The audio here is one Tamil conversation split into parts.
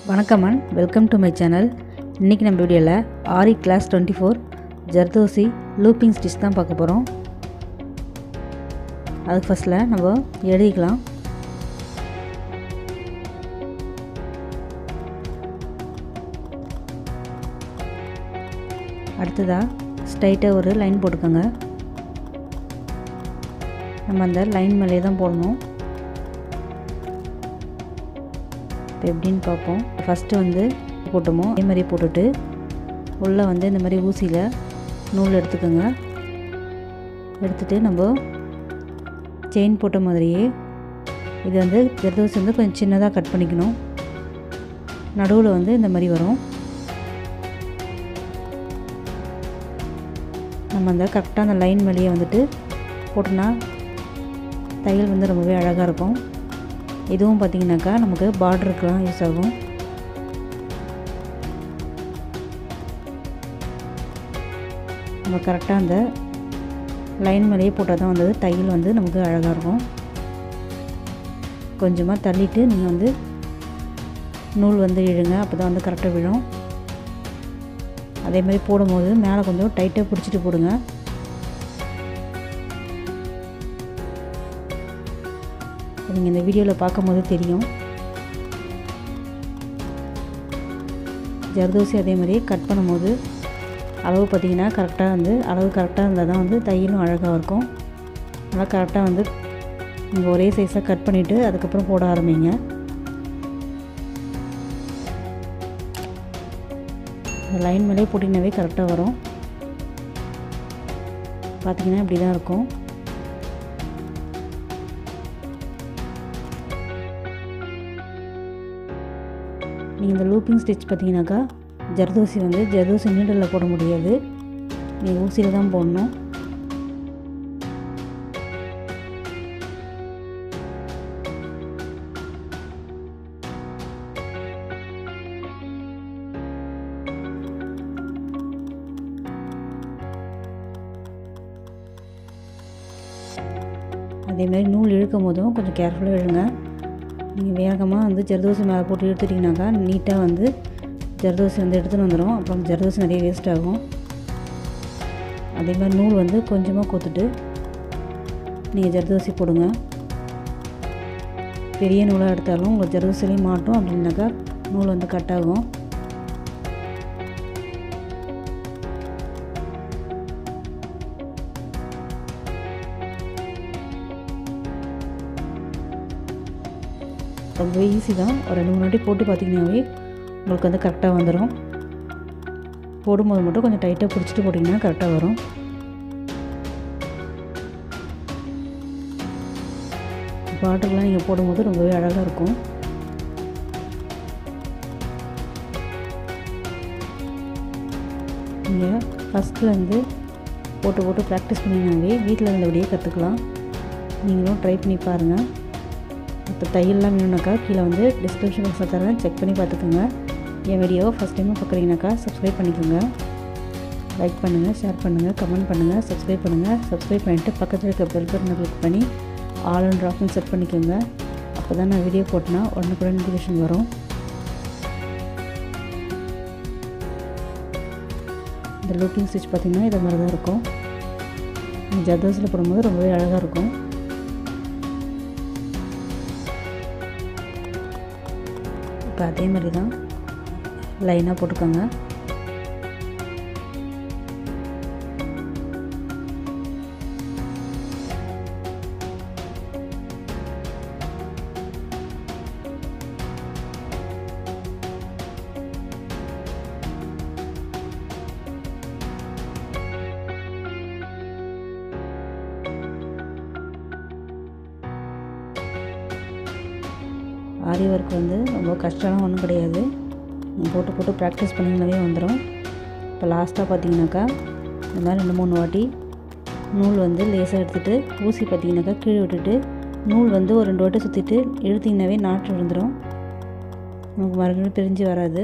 வணக்கம் and welcome to my channel இன்றைக்கி நம்ம வீடியோவில் aari class twenty four zardozi looping stitch தான் பார்க்க போகிறோம் அதுக்கு ஃபஸ்ட்டில் நம்ம எழுதிக்கலாம் அடுத்ததாக ஸ்ட்ரைட்டாக ஒரு லைன் போட்டுக்கோங்க நம்ம அந்த லைன் மேலே தான் போடணும் இப்போ எப்படின்னு பார்ப்போம் ஃபஸ்ட்டு வந்து போட்டோமோ அதே மாதிரி போட்டுட்டு உள்ளே வந்து இந்த மாதிரி ஊசியில் நூல் எடுத்துக்கோங்க எடுத்துகிட்டு நம்ம செயின் போட்ட மாதிரியே இது வந்து ஜர்தோசி வந்து கொஞ்சம் சின்னதாக கட் பண்ணிக்கணும் நடுவில் வந்து இந்த மாதிரி வரும் நம்ம அந்த கரெக்டாக அந்த லைன் மேலேயே வந்துட்டு போட்டோன்னா தையல் வந்து ரொம்பவே அழகாக இருக்கும் இதுவும் பார்த்திங்கனாக்கா நமக்கு பார்டருக்கெலாம் யூஸ் ஆகும் நம்ம கரெக்டாக அந்த லைன் மேலேயே போட்டால் தான் வந்து தையல் வந்து நமக்கு அழகாக இருக்கும் கொஞ்சமாக தள்ளிட்டு நீங்கள் வந்து நூல் வந்து இழுங்க அப்போ தான் வந்து கரெக்டாக விழும் அதே மாதிரி போடும்போது மேலே கொஞ்சம் டைட்டாக பிடிச்சிட்டு போடுங்க நீங்கள் இந்த வீடியோவில் பார்க்கும்போது தெரியும் ஜர்தோசி அதே மாதிரி கட் பண்ணும்போது அளவு பார்த்திங்கன்னா கரெக்டாக வந்து அளவு கரெக்டாக இருந்தால் தான் வந்து தையலும் அழகாக இருக்கும் நல்லா கரெக்டாக வந்து நீங்கள் ஒரே சைஸாக கட் பண்ணிவிட்டு அதுக்கப்புறம் போட ஆரம்பிங்க இந்த லைன் மேலே போட்டிங்கனாவே கரெக்டாக வரும் பார்த்திங்கன்னா இப்படி தான் இருக்கும் நீங்கள் இந்த லூப்பிங் ஸ்டிச் பார்த்தீங்கன்னாக்கா ஜர்தோசி வந்து ஜர்தோசி நீடலில் போட முடியாது நீங்கள் ஊசியில் தான் போடணும் அதேமாதிரி நூல் இழுக்கும் போதும் கொஞ்சம் கேர்ஃபுல்லாக இழுங்க நீங்கள் வேகமாக வந்து ஜர்தோசி மேலே போட்டு எடுத்துட்டிங்கனாக்கா நீட்டாக வந்து ஜர்தோசி வந்து எடுத்துகிட்டு வந்துடும் அப்புறம் ஜர்தோசி நிறைய வேஸ்ட் ஆகும் அதே மாதிரி நூல் வந்து கொஞ்சமாக கொத்துட்டு நீங்கள் ஜர்தோசி போடுங்க பெரிய நூலாக எடுத்தாலும் உங்களுக்கு ஜர்தோசிலையும் மாட்டும் அப்படின்னாக்கா நூல் வந்து கட் ஆகும் ரொம்ப ஈஸி தான் ஒரு ரெண்டு மூணு வாட்டி போட்டு பார்த்தீங்கன்னாவே உங்களுக்கு வந்து கரெக்டாக வந்துடும் போடும்போது மட்டும் கொஞ்சம் டைட்டாக பிடிச்சிட்டு போட்டிங்கன்னா கரெக்டாக வரும் பாட்டுக்கெலாம் நீங்கள் போடும்போது ரொம்பவே அழகாக இருக்கும் நீங்கள் ஃபஸ்ட்லேருந்து போட்டு போட்டு ப்ராக்டிஸ் பண்ணிங்கனாவே வீட்டில் இருந்தபடியே கற்றுக்கலாம் நீங்களும் ட்ரை பண்ணி பாருங்கள் இப்போ தையல்லாம் வேணும்னாக்கா கீழே வந்து டிஸ்கிரிப்ஷன் பாக்ஸில் தரேன் செக் பண்ணி பார்த்துக்கோங்க என் வீடியோ ஃபஸ்ட் டைமாக பார்க்குறீங்கனாக்கா சப்ஸ்கிரைப் பண்ணிக்கோங்க லைக் பண்ணுங்கள் ஷேர் பண்ணுங்கள் கமெண்ட் பண்ணுங்கள் சப்ஸ்கிரைப் பண்ணுங்கள் சப்ஸ்கிரைப் பண்ணிவிட்டு பக்கத்தில் இருக்க பெல் பட்டனை கிளிக் பண்ணி ஆல் அண்ட் ஆப்ஷன் செட் பண்ணிக்கோங்க அப்போ தான் நான் வீடியோ போட்டேன்னா உடனே கூட நோட்டிஃபிகேஷன் வரும் இந்த லூக்கிங் ஸ்டிச் பார்த்திங்கன்னா இதை மாதிரி தான் இருக்கும் ஜர்தோஸில் போடும்போது ரொம்பவே அழகாக இருக்கும் இப்போ அதே மாதிரி தான் லைனாக போட்டுக்கோங்க ஆரி ஒர்க் வந்து ரொம்ப கஷ்டம்லாம் ஒன்றும் கிடையாது போட்டு போட்டு ப்ராக்டிஸ் பண்ணிங்கனாவே வந்துடும் இப்போ லாஸ்ட்டாக பார்த்தீங்கன்னாக்கா இந்த மாதிரி ரெண்டு மூணு வாட்டி நூல் வந்து லேசாக எடுத்துகிட்டு ஊசி பார்த்தீங்கன்னாக்கா கீழே விட்டுட்டு நூல் வந்து ஒரு ரெண்டு வாட்டி சுற்றிட்டு இழுத்திங்கனாவே நாட்டு விழுந்துடும் நமக்கு மறுபடியும் பிரிஞ்சு வராது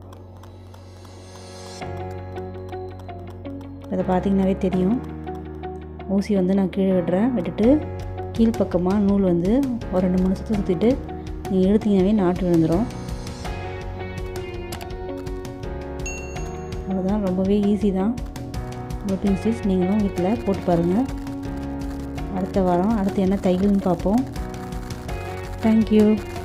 இதை பார்த்தீங்கன்னாவே தெரியும் ஊசி வந்து நான் கீழே விடுறேன் விட்டுட்டு கீழ்ப்பக்கமாக நூல் வந்து ஒரு ரெண்டு மூணு சுற்று சுற்றிட்டு நீங்கள் இழுத்தீங்கன்னாவே நாட்டு விழுந்துடும் அவ்வளோதான் ரொம்பவே ஈஸி தான் ரொட்டீன் ஸ்டிச் நீங்களும் வீட்டில் போட்டு பாருங்கள் அடுத்த வாரம் அடுத்து என்ன தையல்னு பார்ப்போம் தேங்க்யூ